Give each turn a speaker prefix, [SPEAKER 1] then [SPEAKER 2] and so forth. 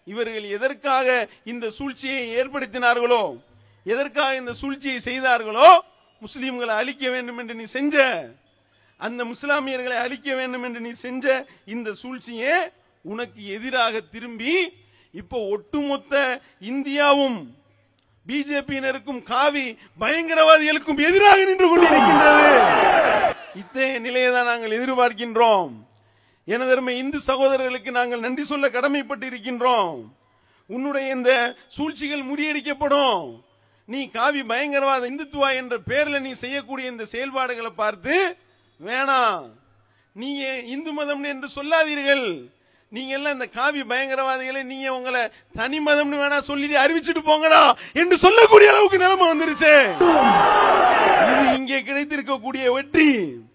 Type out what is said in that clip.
[SPEAKER 1] இவர்கள் எதற்காக இந்த சூழ்ச்சியை ஏற்படுத்தினார்களோ எதற்காக இந்த சூழ்ச்சியை செய்தார்களோ முஸ்லிம்களை அழிக்க வேண்டும் என்று நீ செஞ்ச அந்த முஸ்லாமியர்களை அழிக்க வேண்டும் என்று நீ செஞ்ச இந்த சூழ்ச்சியே உனக்கு எதிராக திரும்பி இப்போ ஒட்டுமொத்த இந்தியாவும் பிஜேபியினருக்கும் காவி பயங்கரவாதிகளுக்கும் எதிராக நின்று கொண்டிருக்கின்றது இத்தகைய நிலையை தான் நாங்கள் எதிர்பார்க்கின்றோம் எனதருமை இந்து சகோதரர்களுக்கு நாங்கள் நன்றி சொல்ல கடமைப்பட்டு இருக்கின்றோம் உன்னுடைய இந்த சூழ்ச்சிகள் முறியடிக்கப்படும் நீ காவி பயங்கரவாத இந்துத்துவா என்ற பேர்ல நீ செய்யக்கூடிய இந்த செயல்பாடுகளை பார்த்து வேணாம் நீங்க இந்து மதம் என்று சொல்லாதீர்கள் நீங்க எல்லாம் இந்த காவி பயங்கரவாதிகளை நீங்க உங்களை தனி மதம்னு வேணா சொல்லி அறிவிச்சிட்டு போங்கடா என்று சொல்லக்கூடிய அளவுக்கு நிலைமை வந்துருச்சு இது இங்கே கிடைத்திருக்கக்கூடிய வெற்றி